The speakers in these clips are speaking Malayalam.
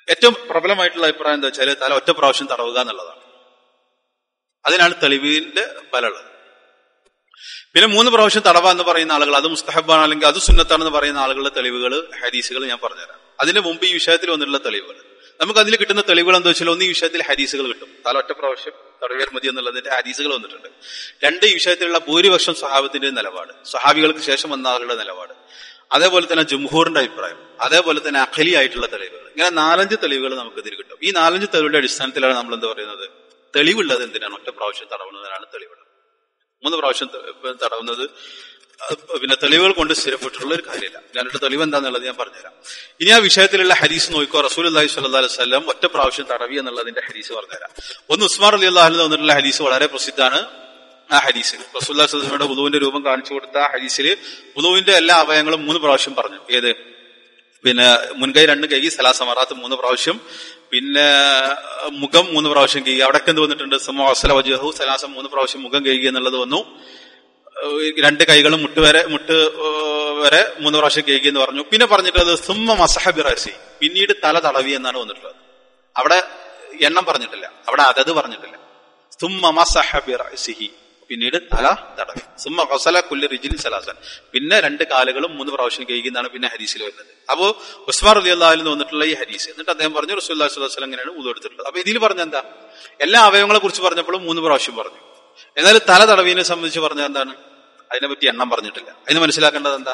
ഏറ്റവും പ്രബലമായിട്ടുള്ള അഭിപ്രായം എന്താ വെച്ചാൽ തല ഒറ്റ പ്രാവശ്യം തടവുക എന്നുള്ളതാണ് അതിനാണ് തെളിവിന്റെ ബലമുള്ളത് പിന്നെ മൂന്ന് പ്രാവശ്യം തടവ എന്ന് പറയുന്ന ആളുകൾ അത് മുസ്തഹബാണ് അല്ലെങ്കിൽ അത് സുന്നത്താണെന്ന് പറയുന്ന ആളുകളുടെ തെളിവുകൾ ഹദീസുകൾ ഞാൻ പറഞ്ഞുതരാം അതിന് മുമ്പ് ഈ വിഷയത്തിൽ വന്നിട്ടുള്ള തെളിവുകൾ നമുക്ക് അതിൽ കിട്ടുന്ന തെളിവുകൾ എന്താ വെച്ചാൽ ഒന്ന് ഈ വിഷയത്തിൽ ഹദീസുകൾ കിട്ടും തല ഒറ്റ പ്രാവശ്യം തടവിയർ മതി എന്നുള്ളതിന്റെ ഹദീസുകൾ വന്നിട്ടുണ്ട് രണ്ട് ഈ വിഷയത്തിലുള്ള ഭൂരിപക്ഷം സ്വഹാബത്തിന്റെ നിലപാട് സ്വഹാബികൾക്ക് ശേഷം വന്ന ആളുകളുടെ നിലപാട് അതേപോലെ തന്നെ ജംഹൂറിന്റെ അഭിപ്രായം അതേപോലെ തന്നെ അഖലി ആയിട്ടുള്ള തെളിവുകൾ ഇങ്ങനെ നാലഞ്ച് തെളിവുകൾ നമുക്ക് ഇതിൽ കിട്ടും ഈ നാലഞ്ച് തെളിവുകളുടെ അടിസ്ഥാനത്തിലാണ് നമ്മൾ എന്താ പറയുന്നത് തെളിവുള്ളത് എന്തിനാണ് ഒറ്റ പ്രാവശ്യം തടവുന്നതിനാണ് തെളിവുള്ളത് മൂന്ന് പ്രാവശ്യം ത- തടവുന്നത് അത് പിന്നെ തെളിവുകൾ കൊണ്ട് സ്ഥിരപ്പെട്ടിട്ടുള്ള ഒരു കാര്യമില്ല ഞാനൊരു തെളിവ് എന്താന്നുള്ളത് ഞാൻ പറഞ്ഞുതരാം ഇനി ആ വിഷയത്തിലുള്ള ഹരീസ് നോക്കിക്കോ റസൂൽ അള്ളാഹി സ്വല്ലാ അലൈഹി സ്വലം ഒറ്റ പ്രാവശ്യം തടവി എന്നുള്ളതിന്റെ ഹരീസ് പറഞ്ഞുതരാം ഒന്ന് ഉസ്മാർ അലി അള്ളാഹിൽ വന്നിട്ടുള്ള ഹരീസ് വളരെ പ്രസിദ്ധാണ് ആ ഹരീസിൽ റസൂല്ലാ സ്വലമയുടെ ഉദുവിന്റെ രൂപം കാണിച്ചു കൊടുത്ത ആ ഹരീസിൽ ഉദുവിന്റെ എല്ലാ അവയങ്ങളും മൂന്ന് പ്രാവശ്യം പറഞ്ഞു ഏത് പിന്നെ മുൻകൈ രണ്ട് കൈ സലാസമറാത്ത് മൂന്ന് പ്രാവശ്യം പിന്നെ മുഖം മൂന്ന് പ്രാവശ്യം കൈ അവിടേക്ക് എന്ത് വന്നിട്ടുണ്ട് സമോസല വജഹു സലാസം മൂന്ന് പ്രാവശ്യം മുഖം കഴുകി എന്നുള്ളത് വന്നു ഏഹ് രണ്ട് കൈകളും മുട്ട് വരെ മുട്ട് ഏഹ് വരെ മൂന്ന് പ്രാവശ്യം കഴുകി എന്ന് പറഞ്ഞു പിന്നെ പറഞ്ഞിട്ടുള്ളത് സുമ്മ മസഹബിറസി പിന്നീട് തല തടവി എന്നാണ് വന്നിട്ടുള്ളത് അവിടെ എണ്ണം പറഞ്ഞിട്ടില്ല അവിടെ അതത് പറഞ്ഞിട്ടില്ല സുമ്മ മസഹബിറസിഹി പിന്നീട് തല തടവി സുമ്മ ഹസല കുല്ലി റിജിൽ സലാസൻ പിന്നെ രണ്ട് കാലുകളും മൂന്ന് പ്രാവശ്യം കഴിക്കുന്നതാണ് പിന്നെ ഹരീസിൽ വരുന്നത് അപ്പോ ഉസ്മാർ അലി അള്ളാഹിൽ നിന്ന് വന്നിട്ടുള്ള ഈ ഹരീസ് എന്നിട്ട് അദ്ദേഹം പറഞ്ഞു റസൂല്ലാ സ്വലം എങ്ങനെയാണ് ഊത് എടുത്തിട്ടുള്ളത് അപ്പൊ ഇതിൽ പറഞ്ഞ എന്താ എല്ലാ അവയവങ്ങളെ കുറിച്ച് പറഞ്ഞപ്പോഴും മൂന്ന് പ്രാവശ്യം പറഞ്ഞു എന്നാൽ തല തടവിനെ സംബന്ധിച്ച് പറഞ്ഞ എന്താണ് അതിനെപ്പറ്റി എണ്ണം പറഞ്ഞിട്ടില്ല അതിന് മനസ്സിലാക്കേണ്ടത് എന്താ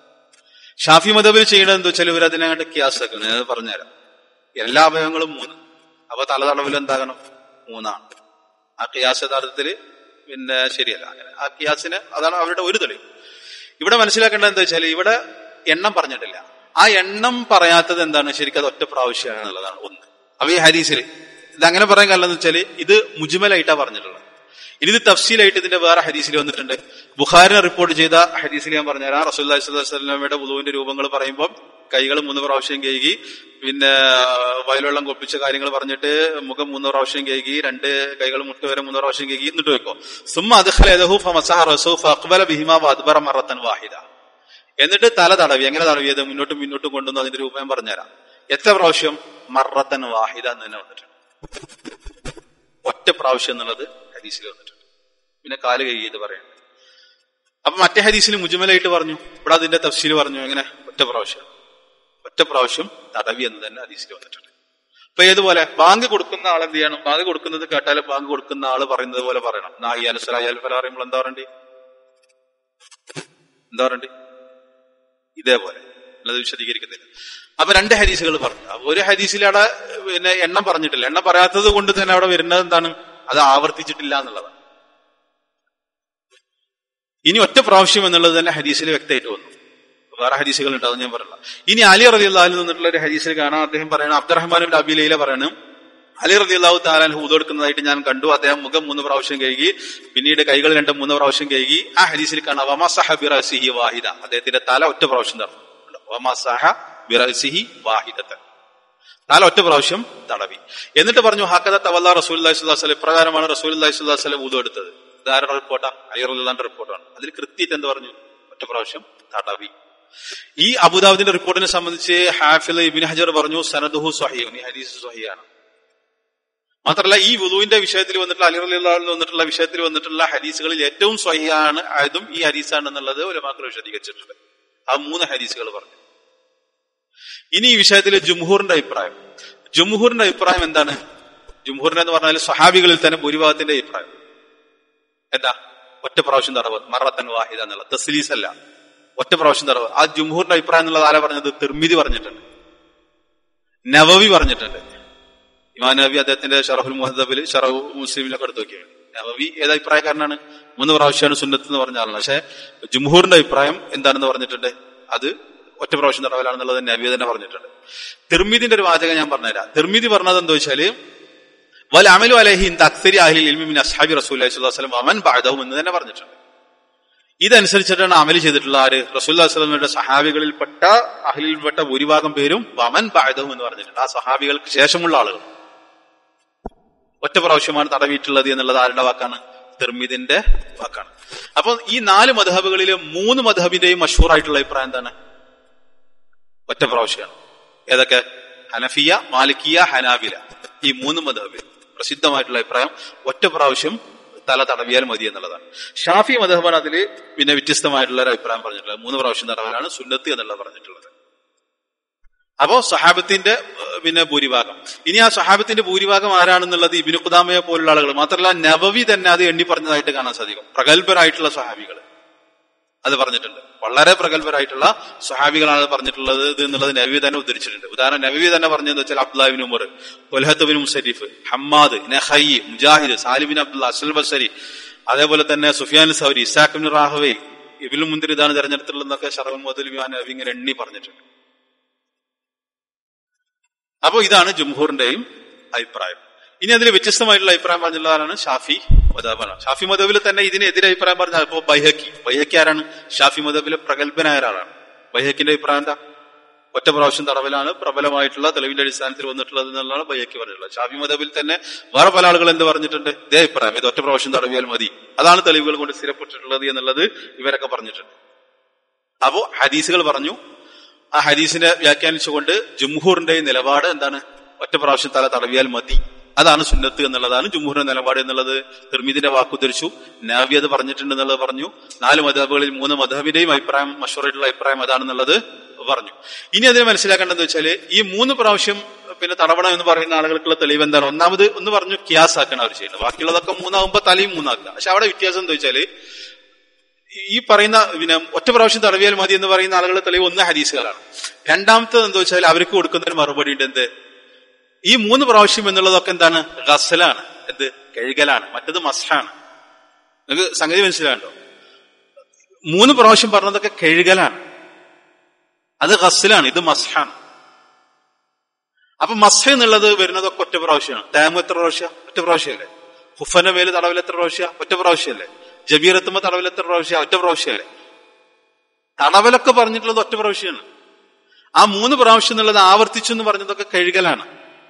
ഷാഫി മതബിൽ ചെയ്യണത് എന്താ വെച്ചാൽ ഇവർ അതിനകത്ത് ക്യാസാക്കണം ഞാൻ പറഞ്ഞുതരാം എല്ലാ അവയവങ്ങളും മൂന്ന് അപ്പൊ തല തടവിൽ എന്താകണം മൂന്നാണ് ആ ക്യാസ് യഥാർത്ഥത്തില് പിന്നെ ശരിയല്ല അങ്ങനെ ആ കിയാസിന് അതാണ് അവരുടെ ഒരു തെളിവ് ഇവിടെ മനസ്സിലാക്കേണ്ടത് എന്താ വെച്ചാൽ ഇവിടെ എണ്ണം പറഞ്ഞിട്ടില്ല ആ എണ്ണം പറയാത്തത് എന്താണ് ശരിക്കും അത് ഒറ്റ പ്രാവശ്യമാണ് എന്നുള്ളതാണ് ഒന്ന് അപ്പൊ ഈ ഹരീസിൽ ഇത് അങ്ങനെ പറയാൻ കാരണം എന്ന് വെച്ചാൽ ഇത് മുജ്മലായിട്ടാ പറഞ്ഞിട്ടുള്ളത് ഇനി ഇത് തഫ്സീലായിട്ട് ഇതിന്റെ വേറെ ഹദീസിൽ വന്നിട്ടുണ്ട് ബുഖാരിനെ റിപ്പോർട്ട് ചെയ്ത ഹദീസിൽ ഞാൻ പറഞ്ഞുതരാം റസൂല്ലി സ്വലമയുടെ ബുധുവിന്റെ രൂപങ്ങൾ പറയുമ്പോൾ കൈകൾ മൂന്ന് പ്രാവശ്യം കഴുകി പിന്നെ വയലുവെള്ളം കൊപ്പിച്ച കാര്യങ്ങൾ പറഞ്ഞിട്ട് മുഖം മൂന്ന് പ്രാവശ്യം കഴുകി രണ്ട് കൈകൾ മുട്ട് വരെ മൂന്ന് പ്രാവശ്യം കഴുകി എന്നിട്ട് വെക്കോ സുമ്മ അദ്ഖലഹു ഫമസഹ റസൂ ഫഅഖ്ബല ബിഹിമ വഅദ്ബറ മറത്തൻ വാഹിദ എന്നിട്ട് തല തടവി എങ്ങനെ തടവിയത് മുന്നോട്ടും പിന്നോട്ടും കൊണ്ടുവന്ന് അതിന്റെ രൂപം ഞാൻ പറഞ്ഞുതരാം എത്ര പ്രാവശ്യം മറത്തൻ വാഹിദ എന്ന് തന്നെ വന്നിട്ടുണ്ട് ഒറ്റ പ്രാവശ്യം എന്നുള്ളത് ഹദീസിൽ വന്നിട്ടുണ്ട് പിന്നെ കാല് കഴുകിയത് പറയുന്നത് അപ്പൊ മറ്റേ ഹദീസിൽ മുജ്മലായിട്ട് പറഞ്ഞു ഇവിടെ അതിന്റെ തഫ്സീൽ പറഞ്ഞു എങ്ങനെ ഒറ്റ പ്രാവശ്യം ഒറ്റ പ്രാവശ്യം തടവി എന്ന് തന്നെ ഹദീസിൽ വന്നിട്ടുണ്ട് അപ്പൊ ഏതുപോലെ ബാങ്ക് കൊടുക്കുന്ന ആൾ എന്ത് ചെയ്യണം ബാങ്ക് കൊടുക്കുന്നത് കേട്ടാൽ ബാങ്ക് കൊടുക്കുന്ന ആള് പറയുന്നത് പോലെ പറയണം നാഹിയാൽ സലായാൽ ഫല പറയുമ്പോൾ എന്താ പറയണ്ടേ എന്താ പറയണ്ടേ ഇതേപോലെ അല്ലാതെ വിശദീകരിക്കുന്നില്ല അപ്പൊ രണ്ട് ഹദീസുകൾ പറഞ്ഞു അപ്പൊ ഒരു ഹദീസിലവിടെ പിന്നെ എണ്ണം പറഞ്ഞിട്ടില്ല എണ്ണം പറയാത്തത് കൊണ്ട് തന്നെ അവിടെ വരുന്നത് എന്താണ് അത് ആവർത്തിച്ചിട്ടില്ല എന്നുള്ളതാണ് ഇനി ഒറ്റ പ്രാവശ്യം എന്നുള്ളത് തന്നെ ഹദീസിൽ വ്യക്തമായിട്ട് വന്നു വേറെ ഹദീസുകൾ ഉണ്ട് അത് ഞാൻ പറഞ്ഞില്ല ഇനി അലി റതി അള്ളാഹിൽ നിന്നിട്ടുള്ള ഒരു ഹദീസിൽ കാണാം അദ്ദേഹം പറയണം അബ്ദുറഹ്മാൻ അബിലയിലെ പറയണം അലി റതി അള്ളാഹു താലാൻ ഹൂതെടുക്കുന്നതായിട്ട് ഞാൻ കണ്ടു അദ്ദേഹം മുഖം മൂന്ന് പ്രാവശ്യം കഴുകി പിന്നീട് കൈകൾ രണ്ട് മൂന്ന് പ്രാവശ്യം കഴുകി ആ ഹദീസിൽ കാണാം വമസഹ ബിറസിഹി വാഹിദ അദ്ദേഹത്തിന്റെ തല ഒറ്റ പ്രാവശ്യം തടഞ്ഞു വമസഹ ബിറസിഹി വാഹിദത്തൻ തല ഒറ്റ പ്രാവശ്യം തടവി എന്നിട്ട് പറഞ്ഞു ഹാക്കത തവല്ല റസൂൽ അള്ളാഹി ഇപ്രകാരമാണ് റസൂൽ അള്ളാഹി സ്വലം ഊതു എടുത്തത് ഇതാരുടെ റിപ്പോർട്ടാ അയ്യറുല്ലാന്റെ റിപ്പോർട്ടാണ് അതിൽ കൃത്യത്തെ എന്ത് പറഞ്ഞു ഒറ്റ പ്രാവശ്യം തടവി ഈ അബുദാബിന്റെ റിപ്പോർട്ടിനെ സംബന്ധിച്ച് ഹാഫിൽ ഇബിൻ ഹജർ പറഞ്ഞു സനദുഹു സ്വഹീൻ ഈ ഹദീസ് സ്വഹിയാണ് മാത്രമല്ല ഈ വുദുവിന്റെ വിഷയത്തിൽ വന്നിട്ടുള്ള അലിറുല്ലാഹിൽ വന്നിട്ടുള്ള വിഷയത്തിൽ വന്നിട്ടുള്ള ഹദീസുകളിൽ ഏറ്റവും സ്വഹിയാണ് ആയതും ഈ ഹദീസാണ് എന്നുള്ളത് ഒരു മാക്കൾ വിശദീകരിച്ചിട്ടുണ്ട് ആ മൂന്ന് ഹദീസുകൾ പറഞ്ഞു ഇനി ഈ വിഷയത്തിൽ ജുംഹൂറിന്റെ അഭിപ്രായം ജുംഹൂറിന്റെ അഭിപ്രായം എന്താണ് ജുംഹൂറിന്റെ എന്ന് പറഞ്ഞാൽ സ്വഹാബികളിൽ തന്നെ ഭൂരിഭാഗത്തിന്റെ അഭിപ്രായം എന്താ ഒറ്റ പ്രാവശ്യം തടവ് മറത്തൻ വാഹിദ എന്നുള്ള തസ്ലീസ് അല്ല ഒറ്റ പ്രാവശ്യം തടവ് ആ ജുംഹൂറിന്റെ അഭിപ്രായം എന്നുള്ളത് ആരാ പറഞ്ഞത് തിർമിതി പറഞ്ഞിട്ടുണ്ട് നവവി പറഞ്ഞിട്ടുണ്ട് ഇമാൻ നബി അദ്ദേഹത്തിന്റെ ഷറഫുൽ മുഹദബിൽ ഷറഫ് മുസ്ലിമിലൊക്കെ എടുത്ത് നോക്കിയാണ് നവവി ഏത് അഭിപ്രായക്കാരനാണ് മൂന്ന് പ്രാവശ്യമാണ് സുന്നത്ത് എന്ന് പറഞ്ഞ ആളാണ് പക്ഷെ ജുംഹൂറിന്റെ അഭിപ്രായം എന്താണെന്ന് പറഞ്ഞിട്ടുണ്ട് അത് ഒറ്റ പ്രാവശ്യം തടവലാണെന്നുള്ളത് നബി തന്നെ പറഞ്ഞിട്ടുണ്ട് തിർമിതിന്റെ ഒരു വാചകം ഞാൻ പറഞ്ഞുതരാം തിർമിതി പറഞ്ഞത് എന്താ വെച്ചാല് വൽ അമലു അലഹി അക്സരി അഹ്ലിൽ ഇൽമി മിൻ അസ്ഹാബി റസൂല്ലി സ്വല്ലല്ലാഹു അലൈഹി വസല്ലം അമൻ ബഅദഹു എന്ന് തന്നെ പറഞ്ഞിട്ടുണ്ട് ഇതനുസരിച്ചിട്ടാണ് അമല് ചെയ്തിട്ടുള്ള ആര് റസൂല്ലാ വസ്ലമയുടെ സഹാബികളിൽപ്പെട്ട അഹ്ലിൽപ്പെട്ട ഭൂരിഭാഗം പേരും വമൻ ബഅദഹു എന്ന് പറഞ്ഞിട്ടുണ്ട് ആ സഹാബികൾക്ക് ശേഷമുള്ള ആളുകൾ ഒറ്റ പ്രാവശ്യമാണ് തടവിയിട്ടുള്ളത് എന്നുള്ളത് ആരുടെ വാക്കാണ് തിർമിദിന്റെ വാക്കാണ് അപ്പൊ ഈ നാല് മധബുകളിലെ മൂന്ന് മധബിന്റെയും മഷൂറായിട്ടുള്ള അഭിപ്രായം എന്താണ് ഒറ്റ പ്രാവശ്യമാണ് ഏതൊക്കെ ഹനഫിയ മാലിക്കിയ ഹനാബില ഈ മൂന്ന് മധബിൽ പ്രസിദ്ധമായിട്ടുള്ള അഭിപ്രായം ഒറ്റ പ്രാവശ്യം തല തടവിയാൽ മതി എന്നുള്ളതാണ് ഷാഫി മധബാണ് അതിൽ പിന്നെ വ്യത്യസ്തമായിട്ടുള്ള ഒരു അഭിപ്രായം പറഞ്ഞിട്ടുള്ളത് മൂന്ന് പ്രാവശ്യം തടവലാണ് സുന്നത്ത് എന്നുള്ള പറഞ്ഞിട്ടുള്ളത് അപ്പോ സഹാബത്തിന്റെ ഏഹ്, പിന്നെ ഭൂരിഭാഗം ഇനി ആ സഹാബത്തിന്റെ ഭൂരിഭാഗം ആരാണെന്നുള്ളത് ഇബിനു ഖുദാമയെ പോലുള്ള ആളുകൾ മാത്രമല്ല നബവി തന്നെ അത് എണ്ണി പറഞ്ഞതായിട്ട് കാണാൻ സാധിക്കും പ്രഗത്ഭരായിട്ടുള്ള സഹാബികൾ അത് പറഞ്ഞിട്ടുണ്ട് വളരെ പ്രഗത്ഭരായിട്ടുള്ള സഹാബികളാണ് അത് പറഞ്ഞിട്ടുള്ളത് ഇത് എന്നുള്ളത് നബി തന്നെ ഉദ്ധരിച്ചിട്ടുണ്ട് ഉദാഹരണം നബി തന്നെ പറഞ്ഞതെന്ന് വെച്ചാൽ അബ്ദുല്ലാബിൻ ഉമർ കൊൽഹത്തുബിൻ മുസരിഫ് ഹമ്മാദ് നഹൈ മുജാഹിദ് സാലിബിൻ അബ്ദുല്ല അസൽ ബസരി അതേപോലെ തന്നെ സുഫിയാൻ സൗരി ഇസാഖിൻ റാഹവേ ഇബിലും മുന്തിരി ഇതാണ് തെരഞ്ഞെടുത്തിട്ടുള്ളതെന്നൊക്കെ ഷറവൻ മുതൽ നബി ഇങ്ങനെ എണ്ണി പറഞ്ഞിട്ടുണ്ട് അപ്പോ ഇതാണ് ജംഹൂറിന്റെയും അഭിപ്രായം ഇനി അതിൽ വ്യത്യസ്തമായിട്ടുള്ള അഭിപ്രായം പറഞ്ഞുള്ളതാണ് ഷാഫി മദബാണ് ഷാഫി മദബിൽ തന്നെ ഇതിനെതിരെ അഭിപ്രായം പറഞ്ഞ ഇപ്പോ ബൈഹക്കി ബൈഹക്കി ആരാണ് ഷാഫി മദബിലെ പ്രഗത്ഭനായ ഒരാളാണ് ബൈഹക്കിന്റെ അഭിപ്രായം എന്താ ഒറ്റ പ്രാവശ്യം തടവിലാണ് പ്രബലമായിട്ടുള്ള തെളിവിന്റെ അടിസ്ഥാനത്തിൽ വന്നിട്ടുള്ളത് എന്നുള്ളതാണ് ബൈഹക്കി പറഞ്ഞിട്ടുള്ളത് ഷാഫി മദബിൽ തന്നെ വേറെ പല ആളുകൾ എന്ത് പറഞ്ഞിട്ടുണ്ട് ഇതേ അഭിപ്രായം ഇത് ഒറ്റ പ്രാവശ്യം തടവിയാൽ മതി അതാണ് തെളിവുകൾ കൊണ്ട് സ്ഥിരപ്പെട്ടിട്ടുള്ളത് എന്നുള്ളത് ഇവരൊക്കെ പറഞ്ഞിട്ടുണ്ട് അപ്പോ ഹദീസുകൾ പറഞ്ഞു ആ ഹദീസിനെ വ്യാഖ്യാനിച്ചുകൊണ്ട് ജംഹൂറിന്റെ നിലപാട് എന്താണ് ഒറ്റ പ്രാവശ്യം തല തടവിയാൽ മതി അതാണ് സുന്നത്ത് എന്നുള്ളതാണ് ജംഹൂറിന്റെ നിലപാട് എന്നുള്ളത് തിർമീദിന്റെ വാക്കുദ്ധരിച്ചു നാവി അത് പറഞ്ഞിട്ടുണ്ട് എന്നുള്ളത് പറഞ്ഞു നാല് മധബുകളിൽ മൂന്ന് മധബിന്റെയും അഭിപ്രായം മഷൂറായിട്ടുള്ള അഭിപ്രായം അതാണെന്നുള്ളത് പറഞ്ഞു ഇനി അതിന് മനസ്സിലാക്കേണ്ടതെന്ന് വെച്ചാല് ഈ മൂന്ന് പ്രാവശ്യം പിന്നെ തടവണം എന്ന് പറയുന്ന ആളുകൾക്കുള്ള തെളിവ് എന്താണ് ഒന്നാമത് ഒന്ന് പറഞ്ഞു ക്യാസാക്കണം അവർ ചെയ്യുന്നത് ബാക്കിയുള്ളതൊക്കെ മൂന്നാകുമ്പോ തലയും മൂന്നാക്കുക പക്ഷെ അവിടെ വ്യത്യാസം എന്താ വെച്ചാല് ഈ പറയുന്ന പിന്നെ ഒറ്റ പ്രാവശ്യം തടവിയാൽ മതി എന്ന് പറയുന്ന ആളുകൾ തെളിവ് ഒന്ന് ഹദീസുകളാണ് രണ്ടാമത്തത് എന്താ വെച്ചാൽ അവർക്ക് കൊടുക്കുന്ന ഒരു മറുപടി ഉണ്ട് എന്ത് ഈ മൂന്ന് പ്രാവശ്യം എന്നുള്ളതൊക്കെ എന്താണ് ഗസലാണ് എന്ത് കഴുകലാണ് മറ്റത് മസ്ഹാണ് നിങ്ങൾക്ക് സംഗതി മനസ്സിലാണ്ടോ മൂന്ന് പ്രാവശ്യം പറഞ്ഞതൊക്കെ കഴുകലാണ് അത് ഗസലാണ് ഇത് മസ്ഹാണ് അപ്പൊ മസ്ഹ എന്നുള്ളത് വരുന്നതൊക്കെ ഒറ്റ പ്രാവശ്യമാണ് തേമ എത്ര പ്രാവശ്യം ഒറ്റ പ്രാവശ്യമല്ലേ ഹുഫന്റെ മേല് തടവിൽ എത്ര പ്രാവശ്യം ഒറ്റ പ്രാവശ്യമല്ലേ ജബീറത്തുമ്പോ തടവിൽ എത്ര പ്രാവശ്യം ഒറ്റ പ്രാവശ്യമല്ലേ തടവലൊക്കെ പറഞ്ഞിട്ടുള്ളത് ഒറ്റ പ്രാവശ്യമാണ് ആ മൂന്ന് പ്രാവശ്യം എന്നുള്ളത് ആവർത്തിച്ചു എന്ന് പറഞ്ഞതൊക്കെ കഴുകലാണ്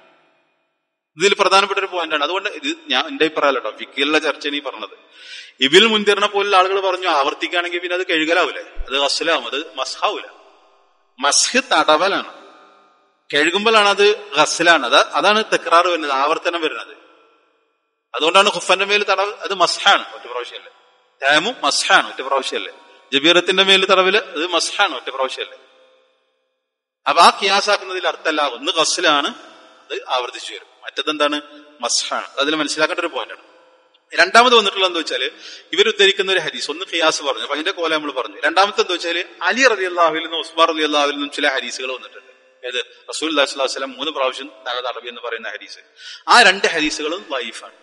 ഇതിൽ പ്രധാനപ്പെട്ട ഒരു പോയിന്റാണ് അതുകൊണ്ട് ഇത് ഞാൻ എന്റെ അഭിപ്രായം കേട്ടോ ഫിക്കിലുള്ള ചർച്ചയാണ് ഈ പറഞ്ഞത് ഇബിൽ മുൻതിറിനെ പോലുള്ള ആളുകൾ പറഞ്ഞു ആവർത്തിക്കുകയാണെങ്കിൽ പിന്നെ അത് കഴുകലാവൂലേ അത് അസ്ലാവും അത് മസ്ഹാവൂല മസ്ഹ് തടവലാണ് കഴുകുമ്പോഴാണ് അത് ഗസലാണ് അത് അതാണ് തെക്രാറ് വരുന്നത് ആവർത്തനം വരുന്നത് അതുകൊണ്ടാണ് ഹുഫന്റെ മേൽ തടവ് അത് മസ്ഹാണ് ഒറ്റ പ്രാവശ്യമല്ലേ തേമും മസ്ഹാണ് ഒറ്റ പ്രാവശ്യമല്ലേ ജബീറത്തിന്റെ മേൽ തടവില് അത് മസ്ഹാണ് ഒറ്റ പ്രാവശ്യമല്ലേ അപ്പൊ ആ കിയാസാക്കുന്നതിൽ അർത്ഥമല്ല ഒന്ന് ഗസലാണ് അത് ആവർത്തിച്ചു വരും മറ്റതെന്താണ് മസ്ഹാണ് അതിൽ മനസ്സിലാക്കേണ്ട ഒരു പോയിന്റാണ് രണ്ടാമത് വന്നിട്ടുള്ള എന്താ വെച്ചാല് ഇവർ ഉദ്ധരിക്കുന്ന ഒരു ഹദീസ് ഒന്ന് ഖിയാസ് പറഞ്ഞു അപ്പൊ അതിന്റെ കോല നമ്മൾ പറഞ്ഞു രണ്ടാമത്തെ എന്താ വെച്ചാല് അലി റതി അള്ളാഹുവിൽ നിന്നും ഉസ്മാർ റതി അള്ളാഹുവിൽ നിന്നും ചില ഹദീസുകൾ വന്നിട്ടുണ്ട് ഏത് റസൂൽ അല്ലാഹു വസ്ലാം മൂന്ന് പ്രാവശ്യം തല തടവി എന്ന് പറയുന്ന ഹദീസ് ആ രണ്ട് ഹദീസുകളും വൈഫാണ്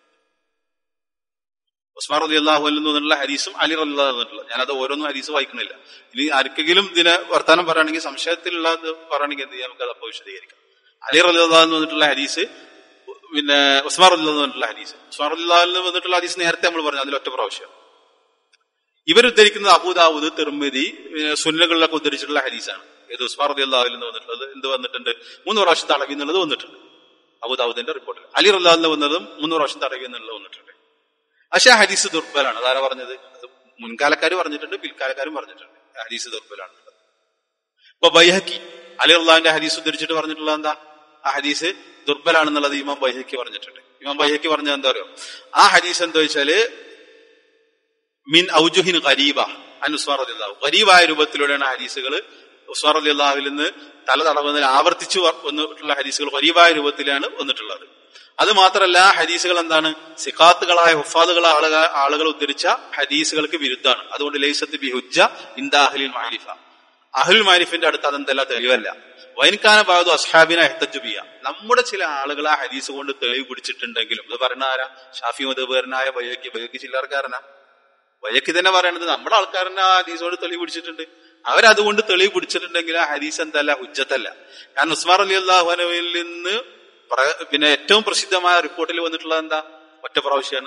ഉസ്മാർ റതി അള്ളാഹുവിൽ നിന്നുള്ള ഹദീസും അലി റതി നിന്നിട്ടുള്ള ഞാനത് ഓരോന്നും ഹദീസ് വായിക്കണില്ല ഇനി ആർക്കെങ്കിലും ഇതിനെ വർത്താനം പറയുകയാണെങ്കിൽ സംശയത്തിലുള്ള പറയുകയാണെങ്കിൽ എന്ത് ചെയ്യാം നമുക്കത് അപ്പോൾ വിശദീകരിക്കാം അലി റതി അള്ളാഹു വന്നിട്ടുള്ള ഹദീസ് പിന്നെ ഉസ്മാർ റതി വന്നിട്ടുള്ള ഹദീസ് ഉസ്മാർ റതി വന്നിട്ടുള്ള ഹദീസ് നേരത്തെ നമ്മൾ പറഞ്ഞു അതിൽ ഒറ്റ പ്രാവശ്യം ഇവരുദ്ധരിക്കുന്നത് അബൂദാവൂദ് തിർമിതി സുന്നകളിലൊക്കെ ഉദ്ധരിച്ചിട്ടുള്ള ഹദീസാണ് ഏത് ഉസ്മാർ റതി അള്ളാഹുവിൽ നിന്ന് വന്നിട്ടുള്ളത് എന്ത് വന്നിട്ടുണ്ട് മൂന്ന് പ്രാവശ്യം തടവി എന്നുള്ളത് വന്നിട്ടുണ്ട് അബൂദാവൂദിന്റെ റിപ്പോർട്ടിൽ അലി റല്ലാഹിൽ വന്നതും മൂന്ന് പ്രാവശ്യം തടവി എന്നുള്ളത് വന്നിട്ടുണ്ട് പക്ഷെ ആ ഹദീസ് ദുർബലാണ് അതാരാ പറഞ്ഞത് അത് മുൻകാലക്കാർ പറഞ്ഞിട്ടുണ്ട് പിൽക്കാലക്കാരും പറഞ്ഞിട്ടുണ്ട് ഹദീസ് ദുർബലാണ് ഇപ്പൊ ബൈഹക്കി അലി അള്ളാഹിന്റെ ഹദീസ് ഉദ്ധരിച്ചിട്ട് പറഞ്ഞിട്ടുള്ളത് എന്താ ആ ഹദീസ് ദുർബലാണെന്നുള്ളത് ഇമാം ബൈഹക്കി പറഞ്ഞിട്ടുണ്ട് ഇമാം ബൈഹക്കി പറഞ്ഞത് എന്താ പറയുക ആ ഹദീസ് എന്താ വെച്ചാല് മിൻ ഔജുഹിൻ ഖരീബ അൻ ഉസ്മാർ അലി അള്ളാഹു ഖരീബായ രൂപത്തിലൂടെയാണ് ഹദീസുകൾ ഉസ്മാർ അലി അള്ളാഹുവിൽ നിന്ന് തല തടവുന്നതിൽ ആവർത്തിച്ചു വന്നിട്ടുള്ള ഹദീസുകൾ ഖരീബായ രൂപത്തിലാണ് വന്നിട്ടുള്ളത് അത് മാത്രമല്ല ഹദീസുകൾ എന്താണ് സിഖാത്തുകളായ ഹുഫാദുകളായ ആളുകൾ ആളുകൾ ഉദ്ധരിച്ച ഹദീസുകൾക്ക് വിരുദ്ധാണ് അതുകൊണ്ട് ലൈസത്ത് ബി ഹുജ്ജ ഇന്ദ അഹ്ലിൽ മാരിഫ അഹ്ലുൽ മാരിഫിന്റെ അടുത്ത് അതെന്തല്ല തെളിവല്ല വൈൻകാന ബാധു അസ്ഹാബിന എഹത്തജുബിയ നമ്മുടെ ചില ആളുകൾ ആ ഹദീസ് കൊണ്ട് തെളിവ് പിടിച്ചിട്ടുണ്ടെങ്കിലും ഇത് പറഞ്ഞ ആരാ ഷാഫി മതപേരനായ ബയോക്ക് ബയോക്ക് ചില്ലറക്കാരനാ ബയോക്ക് തന്നെ പറയണത് നമ്മുടെ ആൾക്കാരനെ ആ ഹദീസോട് തെളിവ് പിടിച്ചിട്ടുണ്ട് അവരതുകൊണ്ട് തെളിവ് പിടിച്ചിട്ടുണ്ടെങ്കിൽ ആ ഹദീസ് എന്തല്ല ഹുജ്ജത്തല്ല കാരണം ഉസ്മാർ അലി അള്ളാഹുനവിൽ നിന്ന് പിന്നെ ഏറ്റവും പ്രസിദ്ധമായ റിപ്പോർട്ടിൽ വന്നിട്ടുള്ളത് എന്താ ഒറ്റ പ്രാവശ്യമാണ്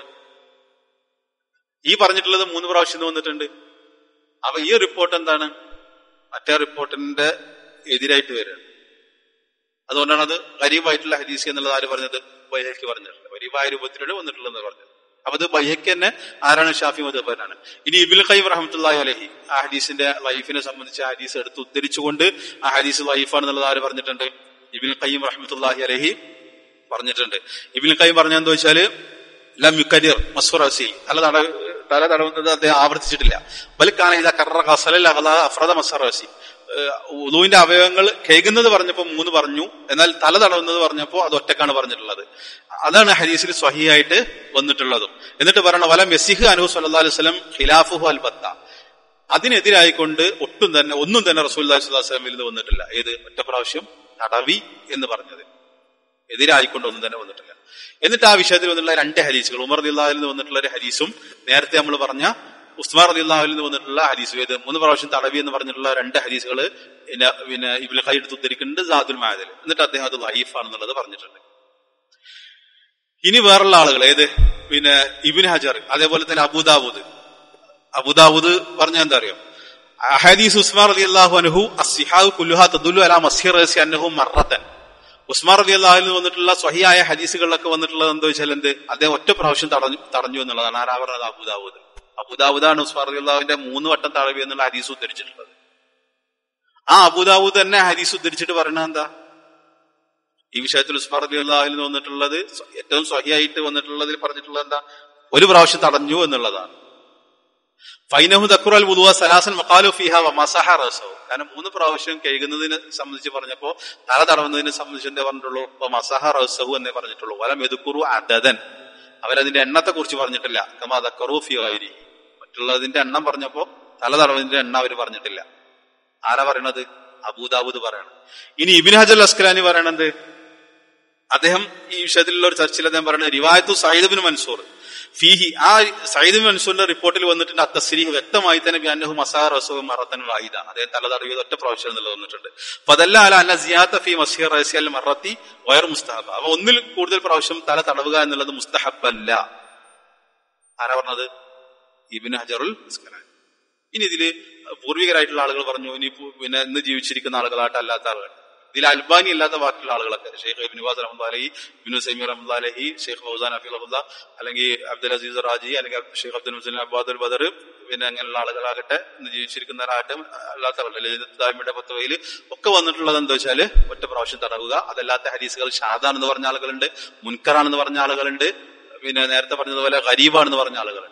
ഈ പറഞ്ഞിട്ടുള്ളത് മൂന്ന് പ്രാവശ്യം വന്നിട്ടുണ്ട് അപ്പൊ ഈ റിപ്പോർട്ട് എന്താണ് മറ്റേ റിപ്പോർട്ടിന്റെ എതിരായിട്ട് വരികയാണ് അതുകൊണ്ടാണ് അത് ഗരീബായിട്ടുള്ള ഹദീസ് എന്നുള്ളത് ആര് പറഞ്ഞത് ബൈഹയ്ക്ക് പറഞ്ഞിട്ടുണ്ട് ഗരീബായ രൂപത്തിലൂടെ വന്നിട്ടുള്ളത് പറഞ്ഞത് അപ്പൊ അത് ബൈഹയ്ക്ക് തന്നെ ആരാണ് ഷാഫി മദബനാണ് ഇനി ഇബിൽ ഖൈം റഹമത്തുല്ലാഹി അലഹി ആ ഹദീസിന്റെ ലൈഫിനെ സംബന്ധിച്ച് ആ ഹദീസ് എടുത്ത് ഉദ്ധരിച്ചുകൊണ്ട് ആ ഹദീസ് ലൈഫാണെന്നുള്ളത് ആര് പറഞ്ഞിട്ടുണ്ട് ഇബിൻ ഖയ്യം റഹ്മത്തുല്ലാഹി അലഹി പറഞ്ഞിട്ടുണ്ട് ഇബിൻ ഖയ്യം പറഞ്ഞെന്താ വെച്ചാല് ലം യുക്കരിർ മസ്ഫുർ അസീൽ തല തട തല തടവുന്നത് അദ്ദേഹം ആവർത്തിച്ചിട്ടില്ല ബൽക്കാന ഇതാ കറ കസലൽ അഹ്ലാ അഫ്രദ മസ്ഫർ അസീൽ ഉദുവിന്റെ അവയവങ്ങൾ കേൾക്കുന്നത് പറഞ്ഞപ്പോ മൂന്ന് പറഞ്ഞു എന്നാൽ തല തടവുന്നത് പറഞ്ഞപ്പോ അത് ഒറ്റക്കാണ് പറഞ്ഞിട്ടുള്ളത് അതാണ് ഹദീസിൽ സ്വഹിയായിട്ട് വന്നിട്ടുള്ളതും എന്നിട്ട് പറയണം വലം യസിഹ് അനുഹു സല്ലാ അലൈഹി സ്വലം ഖിലാഫുഹു അൽ ബത്ത അതിനെതിരായിക്കൊണ്ട് ഒട്ടും തന്നെ ഒന്നും തന്നെ റസൂൽ സ്വലാസ്ലമിൽ നിന്ന് വന്നിട്ടില്ല ഏത് ഒറ്റ പ്രാവശ്യം തടവി എന്ന് പറഞ്ഞത് എതിരായിക്കൊണ്ട് ഒന്നും തന്നെ വന്നിട്ടില്ല എന്നിട്ട് ആ വിഷയത്തിൽ വന്നിട്ടുള്ള രണ്ട് ഹദീസുകൾ ഉമർ അലിള്ളാഹിൽ നിന്ന് വന്നിട്ടുള്ള ഒരു ഹദീസും നേരത്തെ നമ്മൾ പറഞ്ഞ ഉസ്മാർ അലിള്ളാഹിൽ നിന്ന് വന്നിട്ടുള്ള ഹദീസും ഏത് മൂന്ന് പ്രാവശ്യം തടവി എന്ന് പറഞ്ഞിട്ടുള്ള രണ്ട് ഹദീസുകൾ പിന്നെ പിന്നെ ഇബിൽ ഖൈ എടുത്ത് ഉദ്ധരിക്കുന്നുണ്ട് ജാദുൽ മായതിൽ എന്നിട്ട് അദ്ദേഹം അത് ലൈഫാണെന്നുള്ളത് പറഞ്ഞിട്ടുണ്ട് ഇനി വേറുള്ള ആളുകൾ ഏത് പിന്നെ ഇബിൻ ഹജർ അതേപോലെ തന്നെ അബൂദാവൂദ് അബുദാവൂദ് പറഞ്ഞ എന്താ അറിയോ ഹദീസ് ഉസ്മാർ അലി അള്ളാഹു അനുഹു അസിഹാദ് കുല്ലുഹ തദുല്ലു അലാ മസ്ഹിർ അന്നഹു മറത്തൻ ഉസ്മാർ അലി അള്ളാഹുവിൽ വന്നിട്ടുള്ള സ്വഹിയായ ഹദീസുകളിലൊക്കെ വന്നിട്ടുള്ളത് എന്താ വെച്ചാൽ എന്ത് അദ്ദേഹം ഒറ്റ പ്രാവശ്യം തടഞ്ഞു തടഞ്ഞു എന്നുള്ളതാണ് ആരാ പറഞ്ഞത് അബുദാവൂദ് അബുദാവൂദാണ് ഉസ്മാർ അലി അള്ളാഹുവിന്റെ മൂന്ന് വട്ടം തടവി എന്നുള്ള ഹദീസ് ഉദ്ധരിച്ചിട്ടുള്ളത് ആ അബുദാവൂദ് തന്നെ ഹദീസ് ഉദ്ധരിച്ചിട്ട് പറയണത് എന്താ ഈ വിഷയത്തിൽ ഉസ്മാർ അലി അള്ളാഹുവിൽ നിന്ന് വന്നിട്ടുള്ളത് ഏറ്റവും സ്വഹിയായിട്ട് വന്നിട്ടുള്ളതിൽ പറഞ്ഞിട്ടുള്ളത് എന്താ ഒരു പ്രാവശ്യം തടഞ്ഞു എന്നുള്ളതാണ് ഫൈനഹു തക്കുറൽ വുദുവ സലാസൻ മക്കാലു ഫിഹ വമസഹ റസോ കാരണം മൂന്ന് പ്രാവശ്യം കഴുകുന്നതിനെ സംബന്ധിച്ച് പറഞ്ഞപ്പോ തല തടവുന്നതിനെ സംബന്ധിച്ച് എന്തേ പറഞ്ഞിട്ടുള്ളൂ മസഹ റസഹു എന്നേ പറഞ്ഞിട്ടുള്ളൂ വലം എതുക്കുറു അദതൻ അവരതിന്റെ എണ്ണത്തെ കുറിച്ച് പറഞ്ഞിട്ടില്ല കമാ ദക്കറു ഫി ഗൈരി മറ്റുള്ളതിന്റെ എണ്ണം പറഞ്ഞപ്പോ തല തടവുന്നതിന്റെ എണ്ണം അവർ പറഞ്ഞിട്ടില്ല ആരാ പറയണത് അബൂദാബൂദ് പറയണം ഇനി ഇബിൻ ഹജൽ അസ്കലാനി പറയണത് അദ്ദേഹം ഈ വിഷയത്തിലുള്ള ഒരു ചർച്ചയിൽ അദ്ദേഹം പറയുന്നത് റിവായത്തു സയ്യിദ് ബിൻ മൻസൂർ ഫീഹി ആ സയ്യിദ് ബിൻ മൻസൂറിന്റെ റിപ്പോർട്ടിൽ വന്നിട്ടുണ്ട് അത്തസ്രീഹ് വ്യക്തമായി തന്നെ ബിഅന്നഹു മസാർ റസൂൽ മറത്തൻ വാഹിദ അദ്ദേഹം തല തടവിയത് ഒറ്റ പ്രാവശ്യം എന്നുള്ളത് വന്നിട്ടുണ്ട് ഫദല്ല അല അന്ന സിയാത്ത ഫി മസ്ഹിർ റസി അൽ മറത്തി വയർ മുസ്തഹബ് അപ്പൊ ഒന്നിൽ കൂടുതൽ പ്രാവശ്യം തല തടവുക എന്നുള്ളത് മുസ്തഹബല്ല ആരാ പറഞ്ഞത് ഇബിൻ ഹജറുൽ അസ്കലാനി ഇനി ഇതില് പൂർവികരായിട്ടുള്ള ആളുകൾ പറഞ്ഞു ഇനി പിന്നെ ഇന്ന് ജീവിച്ചിരിക്കുന്ന ആളുകളായിട്ട് അല്ലാത്ത ആളുകൾ ഇതിൽ അൽബാനി അല്ലാത്ത ബാക്കിയുള്ള ആളുകളൊക്കെ ഷെയ്ഖ് ഇബിൻ വാസ് റഹ്മദ് അലഹി ബിനു സൈമി റഹ്മദ് അലഹി ഷെയ്ഖ് ഫൗസാൻ അഫി റഹ്മദ അല്ലെങ്കിൽ അബ്ദുൽ അസീസ് റാജി അല്ലെങ്കിൽ ഷെയ്ഖ് അബ്ദുൽ മുസ്ലിം അബ്ബാദുൽ ബദർ പിന്നെ അങ്ങനെയുള്ള ആളുകളാകട്ടെ ഇന്ന് ജീവിച്ചിരിക്കുന്നവരാകട്ടെ അല്ലാത്ത ആളുകളുടെ പത്തുവയിൽ ഒക്കെ വന്നിട്ടുള്ളത് എന്താ വെച്ചാല് ഒറ്റ പ്രാവശ്യം തടവുക അതല്ലാത്ത ഹദീസുകൾ ഷാദാണെന്ന് പറഞ്ഞ ആളുകളുണ്ട് മുൻകറാണെന്ന് പറഞ്ഞ ആളുകളുണ്ട് പിന്നെ നേരത്തെ പറഞ്ഞതുപോലെ ഗരീബാണെന്ന് പറഞ്ഞ ആളുകളുണ്ട്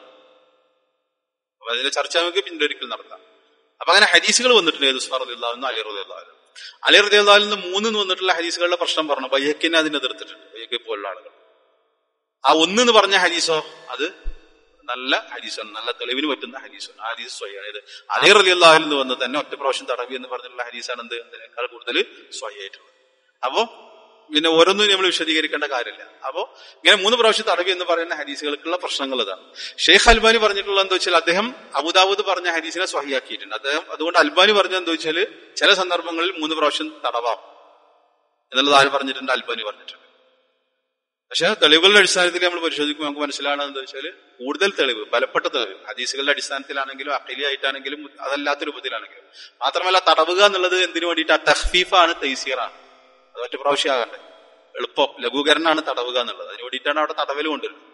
അപ്പൊ അതിന്റെ ചർച്ച നമുക്ക് പിന്നീട് ഒരിക്കൽ നടത്താം അപ്പൊ അങ്ങനെ ഹദീസുകൾ വന്നിട്ടുണ്ട് ഏത് ഉസ്മാർ അലിള്ളാഹുന്നു അലി റളിയല്ലാഹു അലി റളിയല്ലാഹുവിൽ നിന്ന് മൂന്നിന്ന് വന്നിട്ടുള്ള ഹദീസുകളുടെ പ്രശ്നം പറഞ്ഞു ബയ്യക്കിനെ അതിനെ എതിർത്തിട്ടുണ്ട് ബയ്യക്ക് പോലുള്ള ആളുകൾ ആ ഒന്നെന്ന് പറഞ്ഞ ഹദീസോ അത് നല്ല ഹദീസാണ് നല്ല തെളിവിന് പറ്റുന്ന ഹദീസാണ് ആ ഹദീസ് സ്വയാണ് ഇത് അലി റളിയല്ലാഹുവിൽ നിന്ന് വന്ന് തന്നെ ഒറ്റ പ്രാവശ്യം തടവി എന്ന് പറഞ്ഞിട്ടുള്ള ഹദീസാണ് എന്ത് അതിനേക്കാൾ കൂടുതൽ സ്വയായിട്ടുള്ളത് അപ്പോ പിന്നെ ഓരോന്നും നമ്മൾ വിശദീകരിക്കേണ്ട കാര്യമില്ല അപ്പോ ഇങ്ങനെ മൂന്ന് പ്രാവശ്യം തടവി എന്ന് പറയുന്ന ഹദീസുകൾക്കുള്ള പ്രശ്നങ്ങൾ ഇതാണ് ഷെയ്ഖ് അൽബാനി പറഞ്ഞിട്ടുള്ള എന്താ വെച്ചാൽ അദ്ദേഹം അബുദാബുദ് പറഞ്ഞ ഹദീസിനെ സ്വഹിയാക്കിയിട്ടുണ്ട് അദ്ദേഹം അതുകൊണ്ട് അൽബാനി പറഞ്ഞത് എന്താ വെച്ചാൽ ചില സന്ദർഭങ്ങളിൽ മൂന്ന് പ്രാവശ്യം തടവാം എന്നുള്ളത് ആര് പറഞ്ഞിട്ടുണ്ട് അൽബാനി പറഞ്ഞിട്ടുണ്ട് പക്ഷെ തെളിവുകളുടെ അടിസ്ഥാനത്തിൽ നമ്മൾ പരിശോധിക്കുമ്പോൾ നമുക്ക് മനസ്സിലാവുന്നത് എന്താ വെച്ചാൽ കൂടുതൽ തെളിവ് ബലപ്പെട്ട തെളിവ് ഹദീസുകളുടെ അടിസ്ഥാനത്തിലാണെങ്കിലും അഖിലിയായിട്ടാണെങ്കിലും അതല്ലാത്ത രൂപത്തിലാണെങ്കിലും മാത്രമല്ല തടവുക എന്നുള്ളത് എന്തിനു വേണ്ടിയിട്ട് ആ തഹ്ഫീഫാണ് തൈസീറാണ് അത് ഒറ്റ പ്രാവശ്യമാകണ്ടേ എളുപ്പം ലഘൂകരണമാണ് തടവുക എന്നുള്ളത് അതിന് വേണ്ടിയിട്ടാണ് അവിടെ തടവൽ കൊണ്ടുവരുന്നത്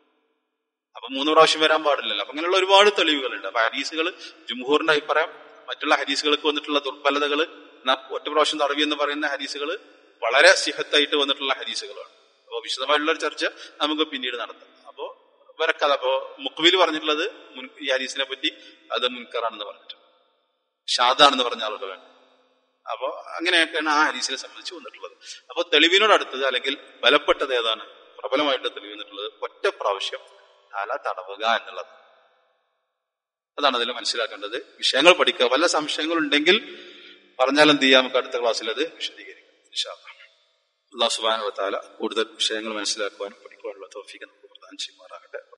അപ്പൊ മൂന്ന് പ്രാവശ്യം വരാൻ പാടില്ലല്ലോ അപ്പൊ അങ്ങനെയുള്ള ഒരുപാട് തെളിവുകളുണ്ട് അപ്പൊ ഹദീസുകൾ ജുംഹൂറിന്റെ അഭിപ്രായം മറ്റുള്ള ഹദീസുകൾക്ക് വന്നിട്ടുള്ള ദുർബലതകൾ ഒറ്റ പ്രാവശ്യം തടവി എന്ന് പറയുന്ന ഹദീസുകൾ വളരെ സിഹത്തായിട്ട് വന്നിട്ടുള്ള ഹദീസുകളാണ് അപ്പൊ വിശദമായിട്ടുള്ള ഒരു ചർച്ച നമുക്ക് പിന്നീട് നടത്താം അപ്പോ വരക്കഥ അപ്പോ മുഖ്വിൽ പറഞ്ഞിട്ടുള്ളത് ഈ ഹദീസിനെ പറ്റി അത് മുൻകറാണെന്ന് പറഞ്ഞിട്ടുണ്ട് ഷാദാണെന്ന് പറഞ്ഞ ആളുകളാണ് അപ്പോ അങ്ങനെയൊക്കെയാണ് ആ ഹരീസിനെ സംബന്ധിച്ച് വന്നിട്ടുള്ളത് അപ്പോൾ തെളിവിനോട് അടുത്തത് അല്ലെങ്കിൽ ബലപ്പെട്ടത് ഏതാണ് പ്രബലമായിട്ട് തെളിവ് വന്നിട്ടുള്ളത് ഒറ്റ പ്രാവശ്യം തല തടവുക എന്നുള്ളത് അതാണ് അതിൽ മനസ്സിലാക്കേണ്ടത് വിഷയങ്ങൾ പഠിക്കുക വല്ല സംശയങ്ങളുണ്ടെങ്കിൽ പറഞ്ഞാൽ എന്ത് ചെയ്യാം നമുക്ക് അടുത്ത ക്ലാസ്സിൽ അത് വിശദീകരിക്കാം അള്ളാഹു സുബാന കൂടുതൽ വിഷയങ്ങൾ മനസ്സിലാക്കുവാനും പഠിക്കുവാനുള്ള തോഫിക്ക് നമുക്ക് പ്രധാനം ചെയ്യുമാറാകട്ടെ